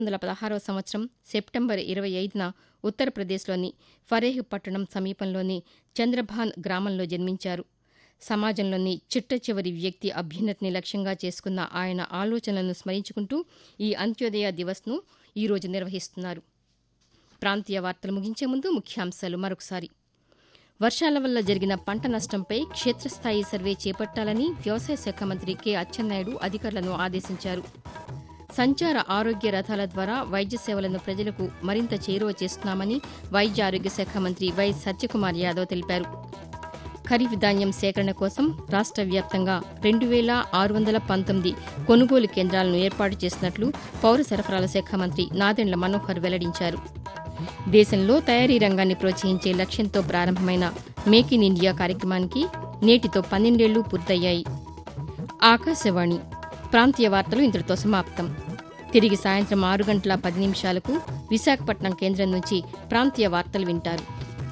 వందల పదహారవ సంవత్సరం సెప్టెంబర్ ఇరవై ఐదున ఉత్తరప్రదేశ్లోని ఫరేహ్ పట్టణం సమీపంలోని చంద్రభాన్ గ్రామంలో జన్మించారు సమాజంలోని చిట్ట చివరి వ్యక్తి అభ్యున్నతిని లక్ష్యంగా చేసుకున్న ఆయన ఆలోచనలను స్మరించుకుంటూ ఈ అంత్యోదయ దివస్ను ఈరోజు నిర్వహిస్తున్నారు ప్రాంతీయ వార్తలు ముగించే ముందు ముఖ్యాంశాలు మరొకసారి వర్షాల వల్ల జరిగిన పంట నష్టంపై క్షేత్రస్థాయి సర్వే చేపట్టాలని వ్యవసాయ శాఖ మంత్రి కె అచ్చెన్నాయుడు అధికారులను ఆదేశించారు సంచార ఆరోగ్య రథాల ద్వారా వైద్య సేవలను ప్రజలకు మరింత చేరువ చేస్తున్నామని వైద్య ఆరోగ్య శాఖ మంత్రి వై సత్యకుమార్ యాదవ్ తెలిపారు ఖరీఫ్ ధాన్యం సేకరణ కోసం రాష్ట్ర వ్యాప్తంగా రెండు వేల ఆరు వందల పంతొమ్మిది కొనుగోలు కేంద్రాలను ఏర్పాటు చేసినట్లు పౌర సరఫరాల శాఖ మంత్రి నాదెండ్ల మనోహర్ వెల్లడించారు దేశంలో తయారీ రంగాన్ని ప్రోత్సహించే లక్ష్యంతో ప్రారంభమైన మేక్ ఇన్ ఇండియా కార్యక్రమానికి నేటితో పన్నెండేళ్లు పూర్తయ్యాయి ఆకాశవాణి ప్రాంతీయ వార్తలు ఇంతటితో సమాప్తం తిరిగి సాయంత్రం ఆరు గంటల పది నిమిషాలకు విశాఖపట్నం కేంద్రం నుంచి ప్రాంతీయ వార్తలు వింటారు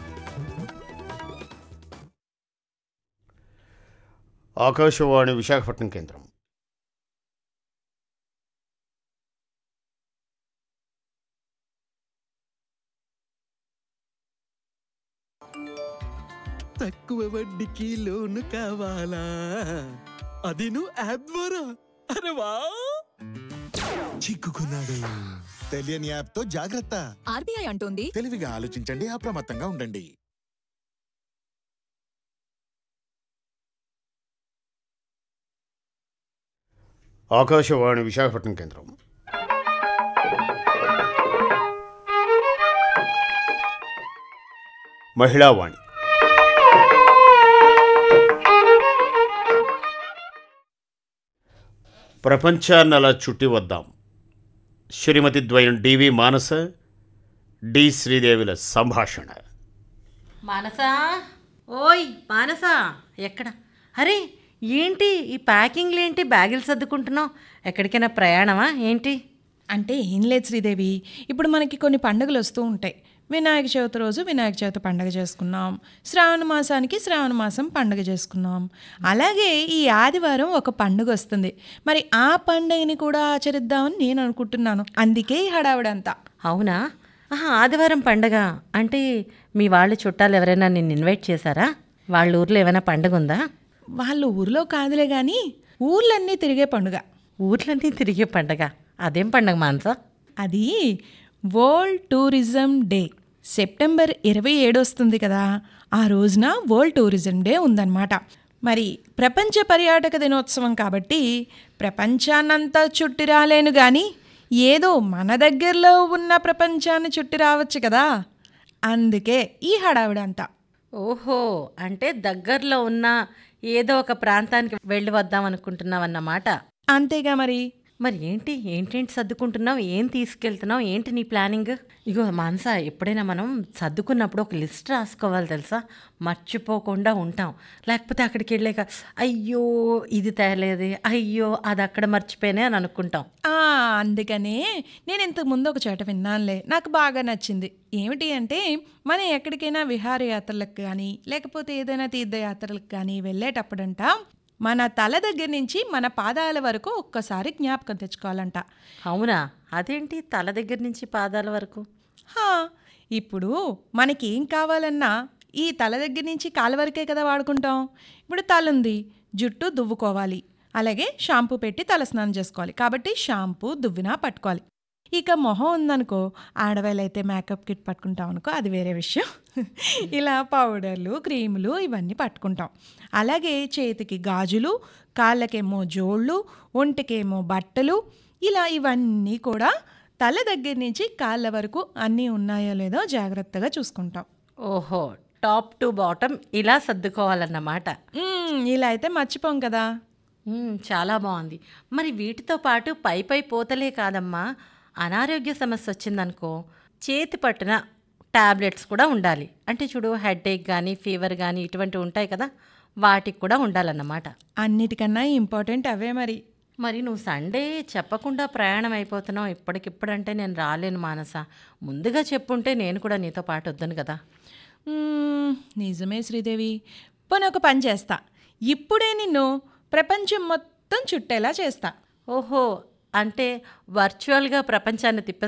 ఆకాశవాణి విశాఖపట్నం కేంద్రం తక్కువ వడ్డీకి లోను కావాలా అది నువ్వు యాప్ ద్వారా అరే వా చిక్కుకున్నాడు తెలియని యాప్ తో జాగ్రత్త ఆర్బీఐ అంటోంది తెలివిగా ఆలోచించండి అప్రమత్తంగా ఉండండి ఆకాశవాణి విశాఖపట్నం కేంద్రం మహిళావాణి ప్రపంచాన్ని అలా చుట్టి వద్దాం శ్రీమతి ద్వయం డివి మానస డి శ్రీదేవిల సంభాషణ మానసా ఓయ్ మానసా ఎక్కడ అరే ఏంటి ఈ ప్యాకింగ్లు ఏంటి బ్యాగులు సర్దుకుంటున్నావు ఎక్కడికైనా ప్రయాణమా ఏంటి అంటే ఏం లేదు శ్రీదేవి ఇప్పుడు మనకి కొన్ని పండుగలు వస్తూ ఉంటాయి వినాయక చవితి రోజు వినాయక చవితి పండుగ చేసుకున్నాం శ్రావణ మాసానికి శ్రావణ మాసం పండుగ చేసుకున్నాం అలాగే ఈ ఆదివారం ఒక పండుగ వస్తుంది మరి ఆ పండుగని కూడా ఆచరిద్దామని నేను అనుకుంటున్నాను అందుకే ఈ హడావిడంతా అవునా ఆహా ఆదివారం పండగ అంటే మీ వాళ్ళు చుట్టాలు ఎవరైనా నిన్ను ఇన్వైట్ చేశారా వాళ్ళ ఊర్లో ఏమైనా పండగ ఉందా వాళ్ళ ఊర్లో కాదులే కానీ ఊర్లన్నీ తిరిగే పండుగ ఊర్లన్నీ తిరిగే పండగ అదేం పండగ మానసా అది వరల్డ్ టూరిజం డే సెప్టెంబర్ ఇరవై ఏడు వస్తుంది కదా ఆ రోజున వరల్డ్ టూరిజం డే ఉందన్నమాట మరి ప్రపంచ పర్యాటక దినోత్సవం కాబట్టి ప్రపంచాన్నంతా చుట్టి రాలేను కానీ ఏదో మన దగ్గరలో ఉన్న ప్రపంచాన్ని చుట్టి రావచ్చు కదా అందుకే ఈ హడావిడంతా ఓహో అంటే దగ్గరలో ఉన్న ఏదో ఒక ప్రాంతానికి వెళ్ళి వద్దాం అనుకుంటున్నావన్నమాట అంతేగా మరి మరి ఏంటి ఏంటేంటి సర్దుకుంటున్నావు ఏం తీసుకెళ్తున్నావు ఏంటి నీ ప్లానింగ్ ఇగో మానస ఎప్పుడైనా మనం సర్దుకున్నప్పుడు ఒక లిస్ట్ రాసుకోవాలి తెలుసా మర్చిపోకుండా ఉంటాం లేకపోతే అక్కడికి వెళ్ళాక అయ్యో ఇది తేలేదే అయ్యో అది అక్కడ మర్చిపోయినా అని అనుకుంటాం ఆ, అందుకనే నేను ఇంతకు ముందు ఒక చోట విన్నానులే నాకు బాగా నచ్చింది ఏమిటి అంటే మనం ఎక్కడికైనా విహారయాత్రలకు కానీ లేకపోతే ఏదైనా తీర్థయాత్రలకు కానీ వెళ్ళేటప్పుడంట మన తల దగ్గర నుంచి మన పాదాల వరకు ఒక్కసారి జ్ఞాపకం తెచ్చుకోవాలంట అవునా అదేంటి తల దగ్గర నుంచి పాదాల వరకు హా, ఇప్పుడు మనకి ఏం కావాలన్నా ఈ తల దగ్గర నుంచి కాళ్ళ వరకే కదా వాడుకుంటాం ఇప్పుడు తల ఉంది జుట్టు దువ్వుకోవాలి అలాగే షాంపూ పెట్టి తలస్నానం చేసుకోవాలి కాబట్టి షాంపూ దువ్వినా పట్టుకోవాలి ఇక మొహం ఉందనుకో ఆడవాళ్ళైతే మేకప్ కిట్ పట్టుకుంటాం అనుకో అది వేరే విషయం ఇలా పౌడర్లు క్రీములు ఇవన్నీ పట్టుకుంటాం అలాగే చేతికి గాజులు కాళ్ళకేమో జోళ్ళు ఒంటికేమో బట్టలు ఇలా ఇవన్నీ కూడా తల దగ్గర నుంచి కాళ్ళ వరకు అన్నీ ఉన్నాయో లేదో జాగ్రత్తగా చూసుకుంటాం ఓహో టాప్ టు బాటమ్ ఇలా సర్దుకోవాలన్నమాట మ్మ్, ఇలా అయితే మర్చిపోం కదా మ్మ్, చాలా బాగుంది మరి వీటితో పాటు పై పై పోతలే కాదమ్మా అనారోగ్య సమస్య వచ్చిందనుకో చేతి పట్టున టాబ్లెట్స్ కూడా ఉండాలి అంటే చూడు హెడేక్ కానీ ఫీవర్ కానీ ఇటువంటివి ఉంటాయి కదా వాటికి కూడా ఉండాలన్నమాట అన్నిటికన్నా ఇంపార్టెంట్ అవే మరి మరి నువ్వు సండే చెప్పకుండా ప్రయాణం అయిపోతున్నావు ఇప్పటికిప్పుడంటే నేను రాలేను మానస ముందుగా చెప్పుంటే నేను కూడా నీతో పాటు వద్దును కదా మ్మ్, నిజమే శ్రీదేవి పోనీ ఒక పని చేస్తా ఇప్పుడే నిన్ను ప్రపంచం మొత్తం చుట్టేలా చేస్తా ఓహో అంటే వర్చువల్గా ప్రపంచాన్ని తిప్పే